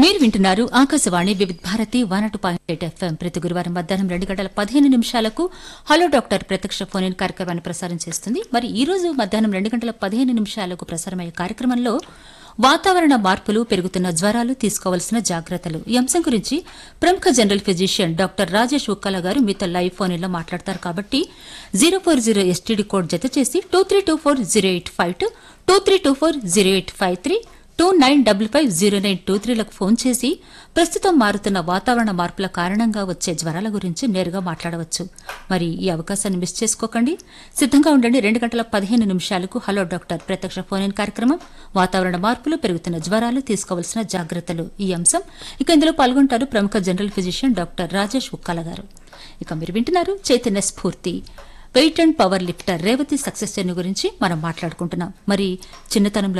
మీరు వింటున్నారు Akashvani Vividh Bharati one two point eight FM ప్రతి గురువారం మధ్యాహ్నం రెండు గంటల పదిహేను నిమిషాలకు హలో డాక్టర్ ప్రత్యక్ష ఫోన్ ఇన్ కార్యక్రమాన్ని ప్రసారం చేస్తుంది మరి ఈ రోజు మధ్యాహ్నం రెండు గంటల పదిహేను నిమిషాలకు ప్రసారమయ్యే కార్యక్రమంలో వాతావరణ మార్పులు పెరుగుతున్న జ్వరాలు తీసుకోవాల్సిన జాగ్రత్తలు ఈ అంశం గురించి ప్రముఖ general physician doctor Rajesh Ukkala garu మీతో లైవ్ ఫోన్ లో మాట్లాడతారు కాబట్టి zero four zero STD code జత చేసి two three two four zero eight five two two three two four zero eight five three two nine double five zero nine two త్రీలకు phone చేసి ప్రస్తుతం మారుతున్న వాతావరణ మార్పుల కారణంగా వచ్చే జ్వరాల గురించి నేరుగా మాట్లాడవచ్చు మరి ఈ అవకాశాన్ని మిస్ చేసుకోకండి సిద్ధంగా ఉండండి రెండు గంటల పదిహేను నిమిషాలకు హలో డాక్టర్ ప్రత్యక్ష ఫోన్ ఇన్ కార్యక్రమం వాతావరణ మార్పులు పెరుగుతున్న జ్వరాలు తీసుకోవాల్సిన జాగ్రత్తలు ఈ అంశం ఇక ఇందులో పాల్గొంటారు ప్రముఖ general physician doctor Rajesh Ukkala garu ఇక మీరు వింటున్నారు Chaitanya Spoorthi weight and power lifter Revathi success journey గురించి మనం మాట్లాడుకుంటున్నాం మరి చిన్నతనంలో